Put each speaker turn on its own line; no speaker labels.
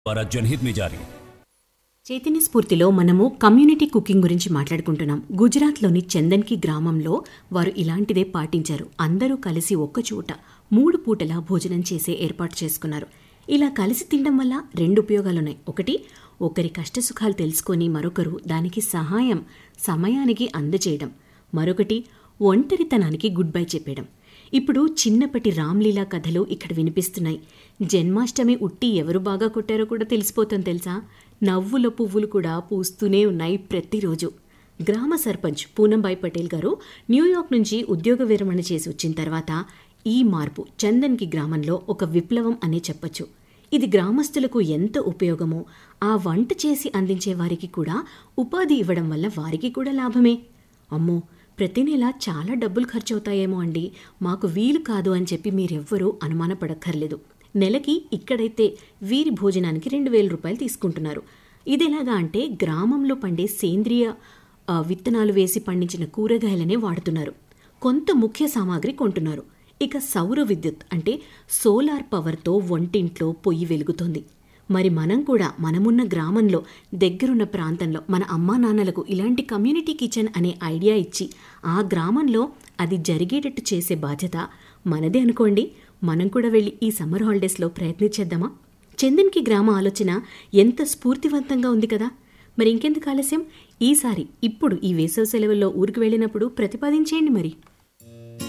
द्वारा जनहित में जारी
చైతన్య స్ఫూర్తిలో మనము కమ్యూనిటీ కుకింగ్ గురించి మాట్లాడుకుంటున్నాం గుజరాత్లోని చందన్కి గ్రామంలో వారు ఇలాంటిదే పాటించారు అందరూ కలిసి ఒక్కచోట మూడు పూటలా భోజనం చేసే ఏర్పాటు చేసుకున్నారు ఇలా కలిసి తినడం వల్ల రెండు ఉపయోగాలున్నాయి ఒకటి ఒకరి కష్టసుఖాలు తెలుసుకొని మరొకరు దానికి సహాయం సమయానికి అందజేయడం మరొకటి ఒంటరితనానికి గుడ్ బై చెప్పేయడం ఇప్పుడు చిన్నప్పటి రామ్లీలా కథలు ఇక్కడ వినిపిస్తున్నాయి జన్మాష్టమి ఉట్టి ఎవరు బాగా కొట్టారో కూడా తెలిసిపోతుంది తెలుసా నవ్వుల పువ్వులు కూడా పూస్తూనే ఉన్నాయి ప్రతిరోజు గ్రామ సర్పంచ్ పూనంబాయ్ పటేల్ గారు న్యూయార్క్ నుంచి ఉద్యోగ విరమణ చేసి వచ్చిన తర్వాత ఈ మార్పు చందన్కి గ్రామంలో ఒక విప్లవం అనే చెప్పొచ్చు ఇది గ్రామస్తులకు ఎంత ఉపయోగమో ఆ వంట చేసి అందించే వారికి కూడా ఉపాధి ఇవ్వడం వల్ల వారికి కూడా లాభమే అమ్మో ప్రతి నెల చాలా డబ్బులు ఖర్చు అవుతాయేమో అండి మాకు వీలు కాదు అని చెప్పి మీరెవ్వరూ అనుమానపడక్కర్లేదు నెలకి ఇక్కడైతే వీరి భోజనానికి రెండు వేల రూపాయలు తీసుకుంటున్నారు ఇదెలాగా అంటే గ్రామంలో పండే సేంద్రియ ఆ, విత్తనాలు వేసి పండించిన కూరగాయలనే వాడుతున్నారు కొంత ముఖ్య సామాగ్రి కొంటున్నారు ఇక సౌర విద్యుత్ అంటే సోలార్ పవర్తో వంటింట్లో పొయ్యి వెలుగుతోంది మరి మనం కూడా మనమున్న గ్రామంలో దగ్గరున్న ప్రాంతంలో మన అమ్మా నాన్నలకు ఇలాంటి కమ్యూనిటీ కిచెన్ అనే ఐడియా ఇచ్చి ఆ గ్రామంలో అది జరిగేటట్టు చేసే బాధ్యత మనదే అనుకోండి మనం కూడా వెళ్ళి ఈ సమ్మర్ హాలిడేస్లో ప్రయత్నించేద్దామా చందన్కి గ్రామ ఆలోచన ఎంత స్ఫూర్తివంతంగా ఉంది కదా మరి ఇంకెందుకు ఆలస్యం ఈసారి ఇప్పుడు ఈ వేసవి సెలవుల్లో ఊరికి వెళ్ళినప్పుడు ప్రతిపాదించేయండి మరి